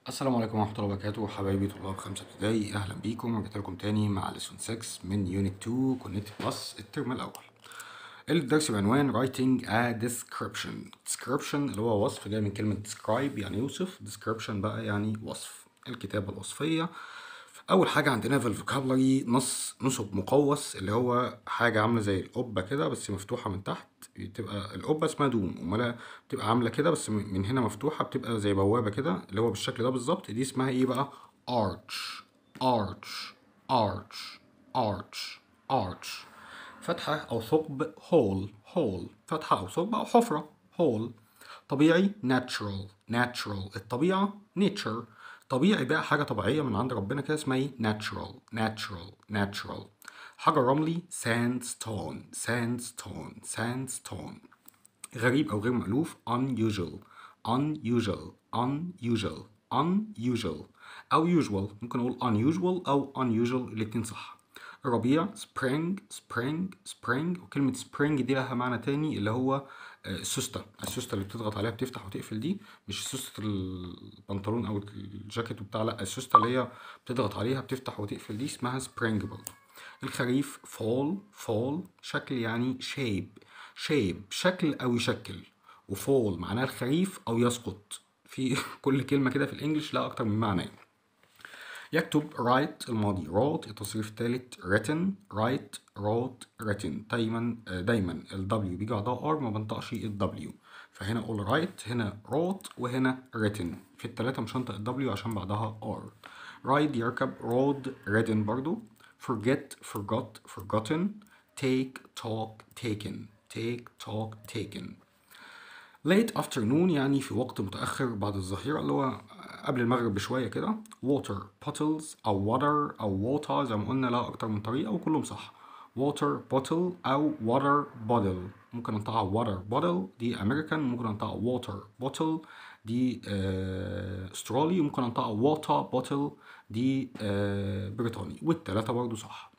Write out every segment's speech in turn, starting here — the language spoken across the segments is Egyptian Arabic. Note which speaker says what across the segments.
Speaker 1: السلام عليكم ورحمة الله وبركاته حبايبي طلاب خمسة ابتدائي أهلا بيكم رجعت لكم تاني مع ليسون 6 من يونت 2 كونكت بلس الترم الأول الدرس بعنوان writing a description description اللي هو وصف جاي من كلمة describe يعني يوصف description بقى يعني وصف الكتابة الوصفية أول حاجة عندنا في الفوكابلري نص نصب مقوس اللي هو حاجة عاملة زي القبة كده بس مفتوحة من تحت بتبقى القبة اسمها دوم أمال بتبقى عاملة كده بس من هنا مفتوحة بتبقى زي بوابة كده اللي هو بالشكل ده بالظبط دي اسمها ايه بقى arch arch arch arch arch فتحة أو ثقب hole hole فتحة أو ثقب أو حفرة hole طبيعي natural natural الطبيعة nature طبيعي بقى حاجة طبيعية من عند ربنا كده اسمها ايه natural natural natural حجر رملي sandstone sandstone sandstone غريب أو غير مألوف unusual unusual unusual unusual أو usual ممكن أقول unusual أو unusual الاتنين صح الربيع spring spring spring وكلمة spring دي لها معنى تاني اللي هو السوستة السوستة اللي بتضغط عليها بتفتح وتقفل دي مش سوستة البنطلون أو الجاكيت وبتاع لأ السوستة اللي هي بتضغط عليها بتفتح وتقفل دي اسمها spring برضه الخريف fall fall شكل يعني shape shape شكل أو يشكل وفول معناها الخريف أو يسقط في كل كلمة كده في الإنجليش لها أكتر من معنى يكتب write الماضي wrote التصريف الثالث written write wrote written دايما دايما ال W بيجي بعدها R ما بنطقش ال W فهنا اقول write هنا wrote وهنا written في الثلاثة مش هنطق ال W عشان بعدها R ride يركب rode ridden برضو forget forgot forgotten take talk taken take talk taken late afternoon يعني في وقت متأخر بعد الظهيرة اللي هو قبل المغرب بشوية كده water bottles أو water أو water زي ما قلنا لها أكتر من طريقة وكلهم صح water bottle أو water bottle ممكن أنطقها water bottle دي أمريكان ممكن أنطقها water bottle دي آه استرالي ممكن أنطقها water bottle دي آه بريطاني والتلاتة برضو صح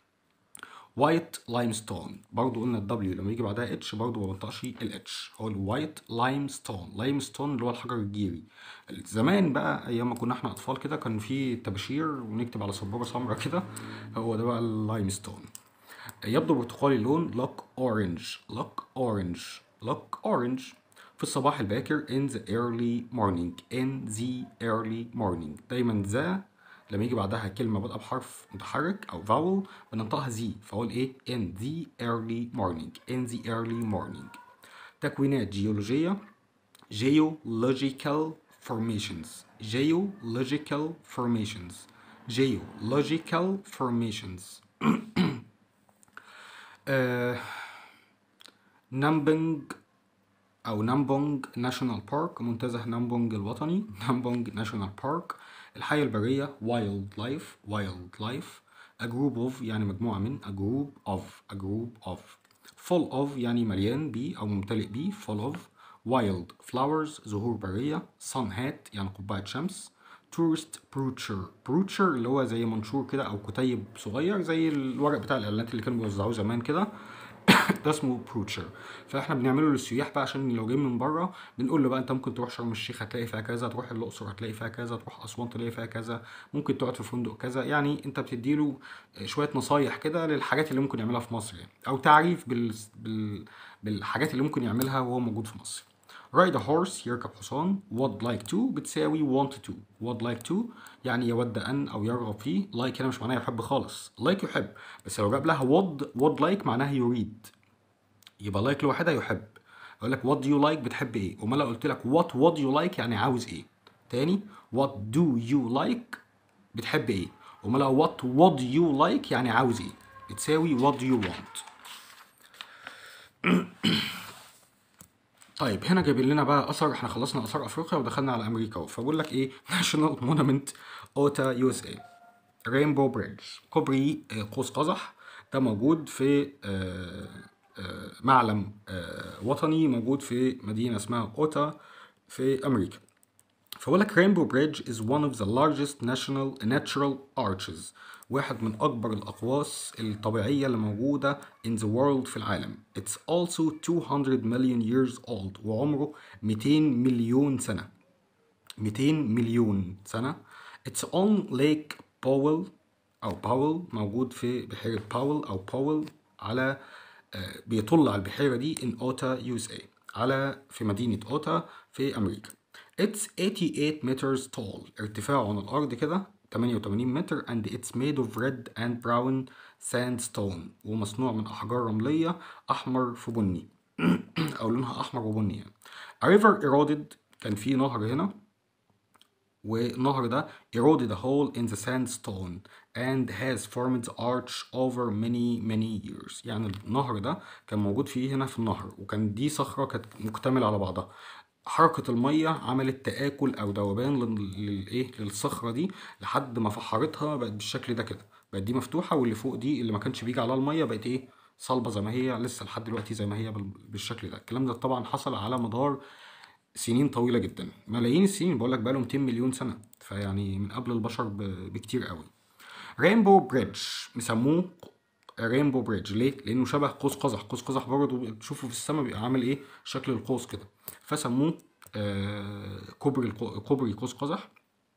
Speaker 1: وايت لايمستون برضو قلنا الدبليو لما يجي بعدها اتش برضو ما بنطقش الاتش هو الوايت لايمستون لايمستون اللي هو الحجر الجيري زمان بقى ايام ما كنا احنا اطفال كده كان في تباشير ونكتب على سبوره سمراء كده هو ده بقى اللايمستون يبدو برتقالي اللون لوك اورنج لوك اورنج لوك اورنج في الصباح الباكر in the early morning in the early morning دايما ذا لما يجي بعدها كلمة بادئة بحرف متحرك أو vowel بننطقها زي فأقول إيه in the early morning in the early morning تكوينات جيولوجية geological formations geological formations geological formations uh, نامبنج أو نامبونج ناشونال بارك منتزه نامبونج الوطني نامبونج ناشونال بارك الحياة البرية wild life wild life a group of يعني مجموعة من a group of a group of full of يعني مليان بيه أو ممتلئ بيه full of wild flowers زهور برية sun hat يعني قبعة شمس tourist brochure brochure اللي هو زي منشور كده أو كتيب صغير زي الورق بتاع الإعلانات اللي كانوا بيوزعوه زمان كده ده اسمه بروتشر فاحنا بنعمله للسياح بقى عشان لو جايين من بره بنقول له بقى انت ممكن تروح شرم الشيخ هتلاقي فيها كذا تروح الاقصر هتلاقي فيها كذا تروح اسوان تلاقي فيها كذا ممكن تقعد في فندق كذا يعني انت بتديله شويه نصايح كده للحاجات اللي ممكن يعملها في مصر يعني او تعريف بال... بال... بالحاجات اللي ممكن يعملها وهو موجود في مصر ride a horse يركب حصان would like to بتساوي want to would like to يعني يود أن أو يرغب فيه like هنا مش معناها يحب خالص like يحب بس لو جاب لها would would like معناها يريد يبقى like لوحدها يحب اقول لك what do you like بتحب ايه وما لو قلت لك what would you like يعني عاوز ايه تاني what do you like بتحب ايه وما لو what would you like يعني عاوز ايه بتساوي what do you want طيب هنا جايبين لنا بقى اثر احنا خلصنا اثار افريقيا ودخلنا على امريكا اهو فبقول لك ايه ناشونال مونومنت اوتا يو اس اي رينبو بريدج كوبري قوس قزح ده موجود في آه معلم وطني موجود في مدينة اسمها أوتا في أمريكا فبقول لك رينبو بريدج is one of the largest national natural arches واحد من أكبر الأقواس الطبيعية اللي موجودة in the world في العالم It's also 200 million years old وعمره 200 مليون سنة 200 مليون سنة It's on Lake Powell أو باول موجود في بحيرة باول أو باول على آه، بيطل على البحيرة دي in Utah USA على في مدينة أوتا في أمريكا It's 88 meters tall ارتفاعه عن الأرض كده 88 متر and it's made of red and brown sandstone ومصنوع من أحجار رملية أحمر في بني أو لونها أحمر وبني يعني. A river eroded كان في نهر هنا والنهر ده eroded a hole in the sandstone and has formed arch over many many years يعني النهر ده كان موجود فيه هنا في النهر وكان دي صخرة كانت مكتملة على بعضها حركة المية عملت تآكل أو ذوبان لل- للإيه للصخرة دي لحد ما فحرتها بقت بالشكل ده كده بقت دي مفتوحة واللي فوق دي اللي ما كانش بيجي عليها المية بقت إيه صلبة زي ما هي لسه لحد دلوقتي زي ما هي بال- بالشكل ده الكلام ده طبعا حصل على مدار سنين طويلة جدا ملايين السنين بقول لك بقالهم 200 مليون سنة فيعني من قبل البشر ب- بكتير قوي رينبو بريدج مسموه رينبو بريدج ليه؟ لأنه شبه قوس قزح قوس قزح برضه تشوفه في السماء بيبقى عامل إيه شكل القوس كده فسموه آه كوبري القو- كوبري قوس قزح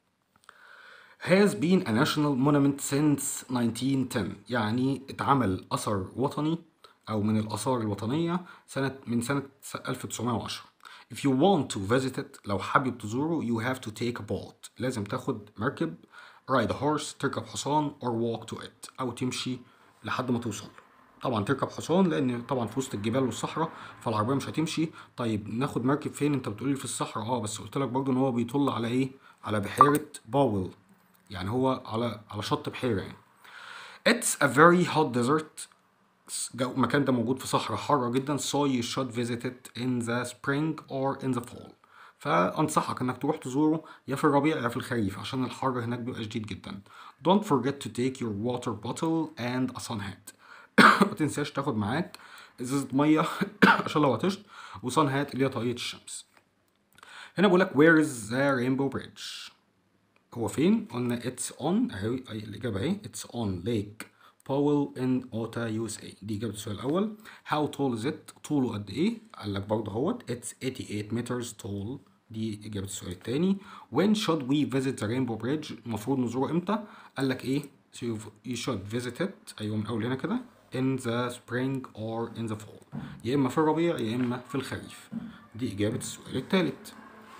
Speaker 1: has been a national monument since 1910 يعني اتعمل أثر وطني أو من الآثار الوطنية سنة من سنة 1910 If you want to visit it لو حابب تزوره you have to take a boat لازم تاخد مركب ride a horse تركب حصان or walk to it أو تمشي لحد ما توصل طبعا تركب حصان لان طبعا في وسط الجبال والصحراء فالعربيه مش هتمشي طيب ناخد مركب فين انت بتقولي في الصحراء اه بس قلت لك برضو ان هو بيطل على ايه على بحيره باول يعني هو على على شط بحيره يعني It's a very hot desert جو المكان ده موجود في صحراء حارة جدا so you should visit it in the spring or in the fall فأنصحك إنك تروح تزوره يا في الربيع يا في الخريف عشان الحر هناك بيبقى شديد جدا Don't forget to take your water bottle and a sun hat ما تنساش تاخد معاك ازازة مية عشان لو عطشت وصن هات اللي هي طاقية الشمس هنا بقول لك where is the rainbow bridge هو فين؟ قلنا it's on اهي أهي الإجابة اهي it's on lake Powell in Utah USA دي إجابة السؤال الأول how tall is it؟ طوله قد إيه؟ قال لك برضه اهوت it's 88 meters tall دي إجابة السؤال التاني when should we visit the rainbow bridge؟ المفروض نزوره إمتى؟ قال لك إيه؟ so you- you should visit it أيوه من أول هنا كده in the spring or in the fall يا إما في الربيع يا إما في الخريف دي إجابة السؤال التالت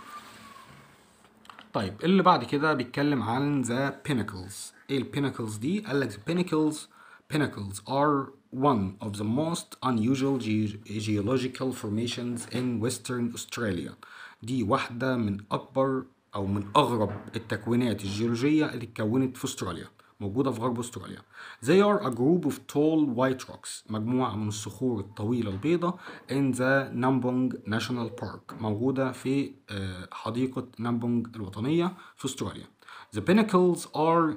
Speaker 1: طيب اللي بعد كده بيتكلم عن the pinnacles ايه ال pinnacles دي قال لك the pinnacles pinnacles are one of the most unusual ge- geological formations in western Australia دي واحدة من أكبر أو من أغرب التكوينات الجيولوجية اللي اتكونت في أستراليا موجودة في غرب أستراليا They are a group of tall white rocks مجموعة من الصخور الطويلة البيضاء in the Nambong National Park موجودة في آه، حديقة نامبونج الوطنية في أستراليا The pinnacles are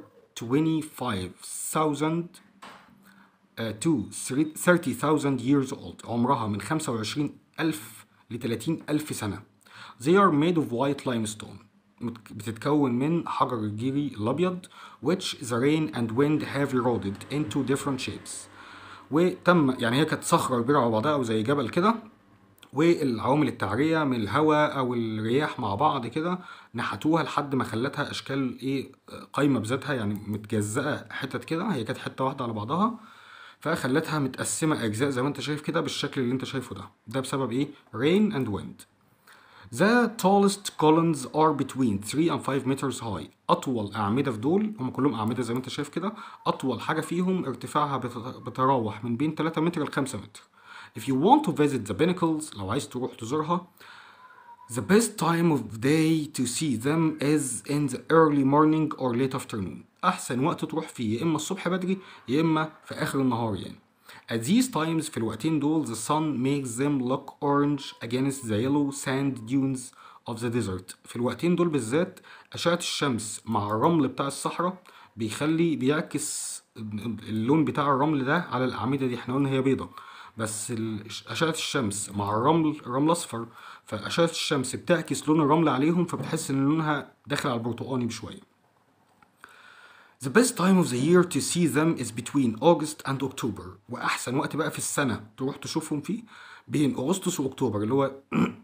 Speaker 1: 25,000 uh, to 30,000 years old عمرها من 25,000 ل 30,000 سنة They are made of white limestone مت- بتتكون من حجر الجيري الأبيض which the rain and wind have eroded into different shapes وتم يعني هي كانت صخرة كبيرة على بعضها أو زي جبل كده والعوامل التعرية من الهواء أو الرياح مع بعض كده نحتوها لحد ما خلتها أشكال إيه قايمة بذاتها يعني متجزأة حتت كده هي كانت حتة واحدة على بعضها فخلتها متقسمة أجزاء زي ما أنت شايف كده بالشكل اللي أنت شايفه ده ده بسبب إيه؟ rain and wind The tallest columns are between 3 and 5 meters high. أطول أعمدة في دول هم كلهم أعمدة زي ما أنت شايف كده أطول حاجة فيهم ارتفاعها بتت- بتراوح من بين 3 متر ل 5 متر. If you want to visit the pinnacles لو عايز تروح تزورها The best time of day to see them is in the early morning or late afternoon. أحسن وقت تروح فيه يا إما الصبح بدري يا إما في آخر النهار يعني. At these times في الوقتين دول the sun makes them look orange against the yellow sand dunes of the desert. في الوقتين دول بالذات أشعة الشمس مع الرمل بتاع الصحراء بيخلي بيعكس اللون بتاع الرمل ده على الأعمدة دي احنا قلنا هي بيضة بس ال- أشعة الشمس مع الرمل الرمل أصفر فأشعة الشمس بتعكس لون الرمل عليهم فبتحس إن لونها داخل على البرتقاني بشوية The best time of the year to see them is between August and October وأحسن وقت بقى في السنة تروح تشوفهم فيه بين أغسطس وأكتوبر اللي هو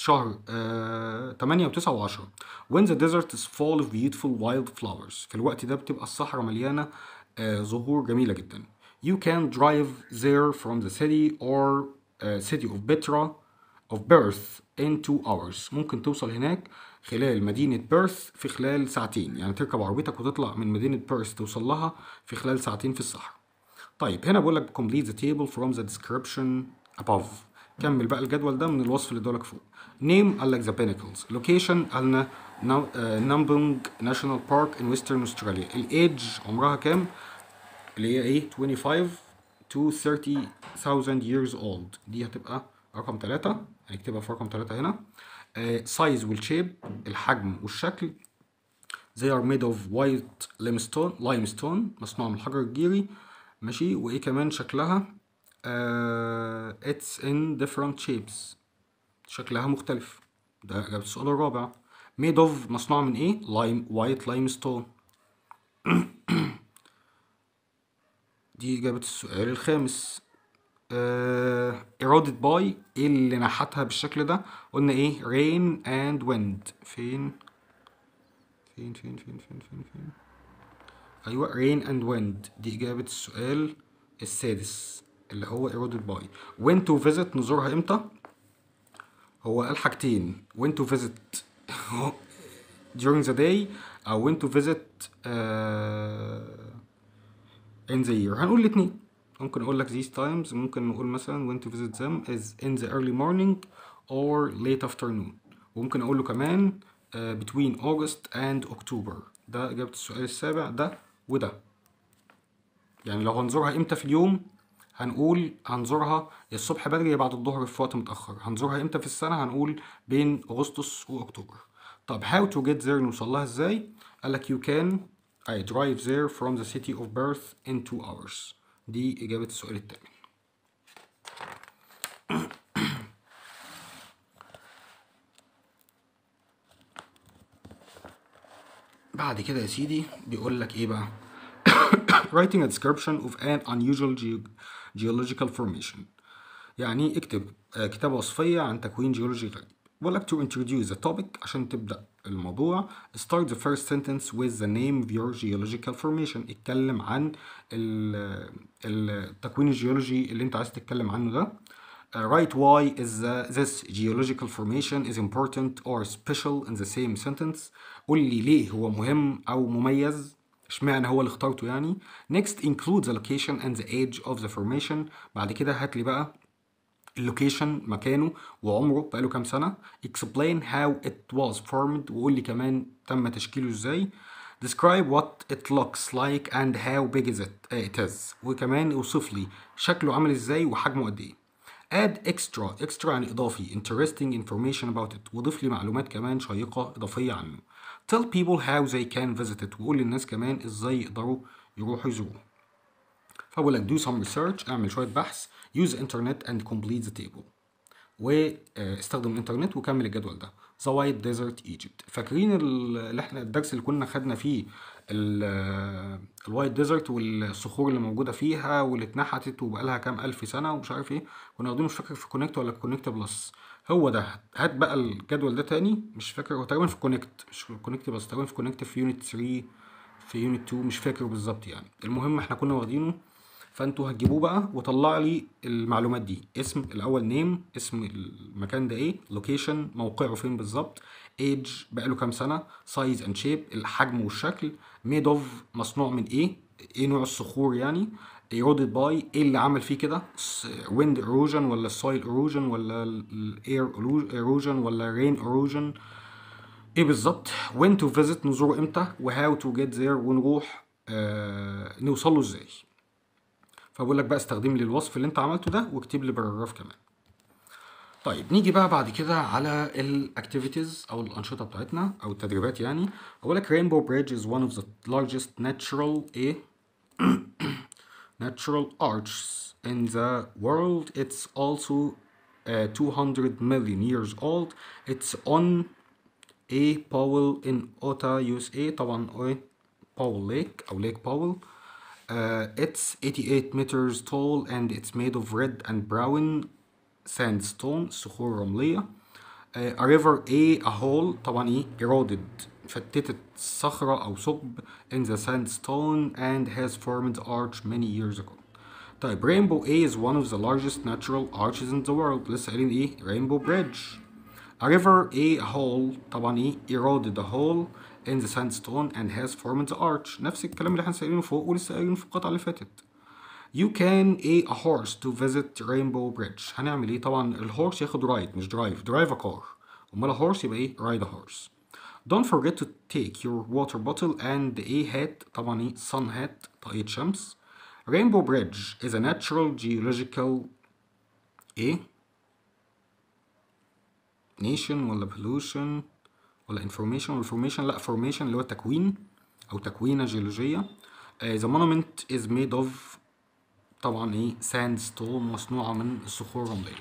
Speaker 1: شهر آه 8 و9 و10 when the desert is full of beautiful wild flowers في الوقت ده بتبقى الصحراء مليانة آه زهور جميلة جدا you can drive there from the city or uh, city of Petra of birth in two hours ممكن توصل هناك خلال مدينة بيرث في خلال ساعتين يعني تركب عربيتك وتطلع من مدينة بيرث توصل لها في خلال ساعتين في الصحراء طيب هنا بقول لك complete the table from the description above كمل بقى الجدول ده من الوصف اللي ادولك فوق name قال لك the pinnacles location قالنا نامبونج ناشونال بارك in western Australia الايدج عمرها كام اللي هي ايه 25 to 30,000 years old دي هتبقى رقم 3 هنكتبها في رقم 3 هنا سايز والشيب الحجم والشكل they are made of white limestone limestone مصنوع من الحجر الجيري ماشي وايه كمان شكلها uh, it's in different shapes شكلها مختلف ده إجابة السؤال الرابع made of مصنوع من ايه lime white limestone دي إجابة السؤال الخامس uh, eroded by ايه اللي نحتها بالشكل ده قلنا ايه rain and wind فين فين فين فين فين فين فين ايوه rain and wind دي اجابة السؤال السادس اللي هو eroded by when to visit نزورها امتى هو قال حاجتين when to visit during the day او when to visit uh, in the year هنقول الاتنين ممكن اقول لك these times ممكن نقول مثلا when to visit them is in the early morning or late afternoon وممكن اقول له كمان uh, between August and October ده اجابة السؤال السابع ده وده يعني لو هنزورها امتى في اليوم هنقول هنزورها يا الصبح بدري يا بعد الظهر في وقت متأخر هنزورها امتى في السنة هنقول بين أغسطس وأكتوبر طب how to get there نوصل لها ازاي قال لك you can I drive there from the city of birth in two hours دي إجابة السؤال الثامن بعد كده يا سيدي بيقول لك ايه بقى writing a description of an unusual ge- geological formation يعني اكتب آه، كتابة وصفية عن تكوين جيولوجي غريب بقول لك to introduce the topic عشان تبدأ الموضوع start the first sentence with the name of your geological formation اتكلم عن ال- التكوين الجيولوجي اللي انت عايز تتكلم عنه ده Uh, write why is the, this geological formation is important or special in the same sentence قول لي ليه هو مهم أو مميز اشمعنى هو اللي اخترته يعني next include the location and the age of the formation بعد كده هات لي بقى اللوكيشن مكانه وعمره بقاله كام سنة explain how it was formed وقول لي كمان تم تشكيله ازاي describe what it looks like and how big is it, uh, it is وكمان اوصف لي شكله عامل ازاي وحجمه قد ايه add extra extra يعني إضافي interesting information about it وضيف لي معلومات كمان شيقة إضافية عنه tell people how they can visit it وقول للناس كمان إزاي يقدروا يروحوا يزوروه فبقول لك do some research اعمل شوية بحث use internet and complete the table واستخدم الانترنت وكمل الجدول ده The White Desert Egypt فاكرين ال- اللي احنا الدرس اللي كنا خدنا فيه الوايت ديزرت والصخور اللي موجوده فيها واللي اتنحتت وبقالها كام الف سنه ومش عارف ايه كنا واخدينه مش فاكر في كونكت ولا كونكت بلس هو ده هات بقى الجدول ده تاني مش فاكر هو تقريبا في كونكت مش في كونكت بس تقريبا في كونكت في يونت 3 في يونت 2 مش فاكر بالظبط يعني المهم احنا كنا واخدينه فانتوا هتجيبوه بقى وطلع لي المعلومات دي اسم الاول نيم اسم المكان ده ايه لوكيشن موقعه فين بالظبط ايج بقاله كام سنه سايز اند شيب الحجم والشكل ميد اوف مصنوع من ايه ايه نوع الصخور يعني ايرودد باي ايه اللي عمل فيه كده ويند ايروجن ولا السويل ايروجن ولا الاير ايروجن ولا رين ايروجن ايه بالظبط when to visit نزوره امتى وهاو تو جيت there ونروح آه نوصل له ازاي فبقول لك بقى استخدم لي الوصف اللي انت عملته ده واكتب لي باراجراف كمان طيب نيجي بقى بعد كده على الاكتيفيتيز او الانشطه بتاعتنا او التدريبات يعني اقول لك rainbow bridge is one of the largest natural ايه natural arches in the world it's also uh, 200 million years old it's on a Powell in Utah USA طبعا ايه Powell Lake او Lake Powell Uh, it's 88 meters tall and it's made of red and brown sandstone صخور رملية آه، a river a a hole طبعا ايه eroded فتتت صخرة أو ثقب in the sandstone and has formed arch many years ago طيب rainbow A is one of the largest natural arches in the world لسه قايلين ايه rainbow bridge a river A a hole طبعا ايه eroded a hole in the sandstone and has formed the arch نفس الكلام اللي احنا قايلينه فوق ولسه قايلينه في القطعة اللي فاتت You can a a horse to visit Rainbow Bridge هنعمل ايه طبعا الهورس ياخد رايد مش درايف درايف a car امال هورس يبقى ايه ride a horse Don't forget to take your water bottle and a hat طبعا ايه sun hat طاقية شمس Rainbow Bridge is a natural geological ايه nation ولا pollution ولا information ولا formation لا formation اللي هو تكوين او تكوينة جيولوجية uh, the monument is made of طبعا ايه sandstone مصنوعة من الصخور الرملية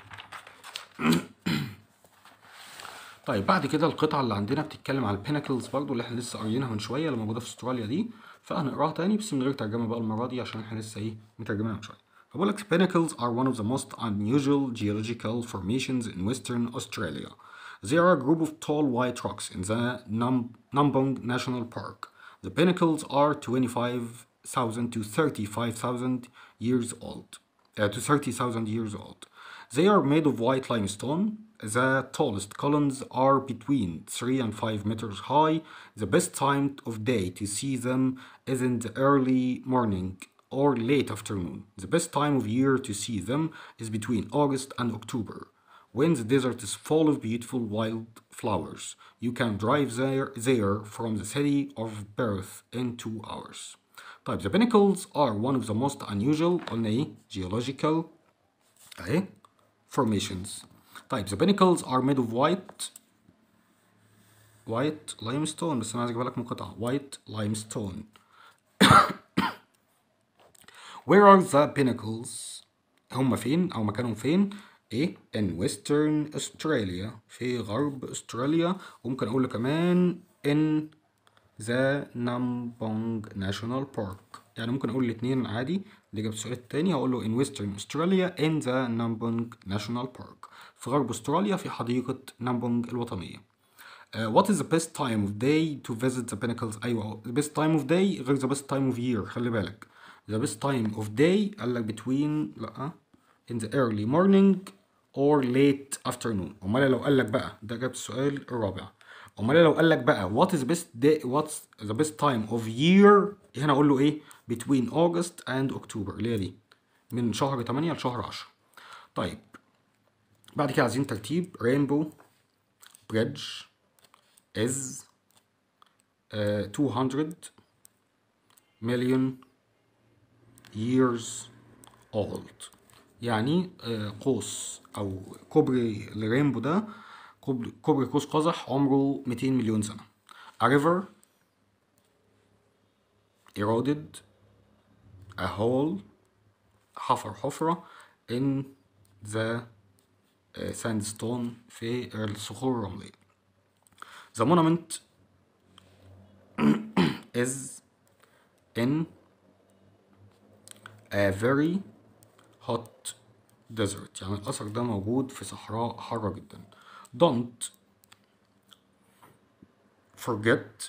Speaker 1: طيب بعد كده القطعة اللي عندنا بتتكلم على البيناكلز برضو اللي احنا لسه قاريينها من شوية اللي موجودة في استراليا دي فهنقراها تاني بس من غير ترجمة بقى المرة دي عشان احنا لسه ايه مترجمينها من شوية فبقول لك pinnacles are one of the most unusual geological formations in western Australia. They are a group of tall white rocks in the Num- Numbong National Park. The pinnacles are 25,000 to 35,000 years old. Uh, to 30,000 years old. They are made of white limestone. The tallest columns are between 3 and 5 meters high. The best time of day to see them is in the early morning or late afternoon. The best time of year to see them is between August and October, when the desert is full of beautiful wild flowers. You can drive there, there from the city of birth in two hours. طيب the pinnacles are one of the most unusual قلنا ايه geological اهي formations طيب the pinnacles are made of white white limestone بس انا عايز اجيب لك من قطعة white limestone Where are the pinnacles هم فين أو مكانهم فين؟ إيه؟ in western Australia في غرب أستراليا وممكن أقول له كمان in the Nambong National Park يعني ممكن أقول الاتنين عادي اللي جاب السؤال التاني هقول له in western Australia in the Nambong National Park في غرب أستراليا في حديقة نامبونج الوطنية Uh, what is the best time of day to visit the pinnacles ايوه the best time of day غير the best time of year خلي بالك the best time of day قال لك between لا in the early morning or late afternoon امال لو قال لك بقى ده جاب السؤال الرابع امال لو قال لك بقى what is best day what's the best time of year هنا اقول له ايه between August and October اللي هي دي من شهر 8 لشهر 10 طيب بعد كده عايزين ترتيب rainbow bridge is uh, 200 million years old يعني آه، قوس أو كوبري الرينبو ده كوبري, كوبري قوس قزح عمره 200 مليون سنة A river eroded a hole حفر حفرة in the uh, sandstone في الصخور الرملية The monument is in a very hot desert يعني الأثر ده موجود في صحراء حارة جدا Don't forget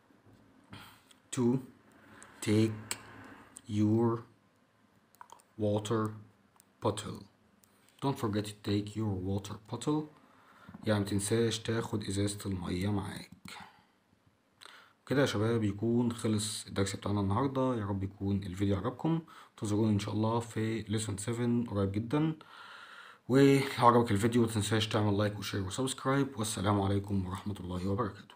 Speaker 1: to take your water bottle Don't forget to take your water bottle يعني متنساش تاخد إزازة المية معاك كده يا شباب يكون خلص الدرس بتاعنا النهاردة يا رب يكون الفيديو عجبكم انتظروني ان شاء الله في ليسون 7 قريب جدا ولو عجبك الفيديو متنساش تعمل لايك وشير وسبسكرايب والسلام عليكم ورحمة الله وبركاته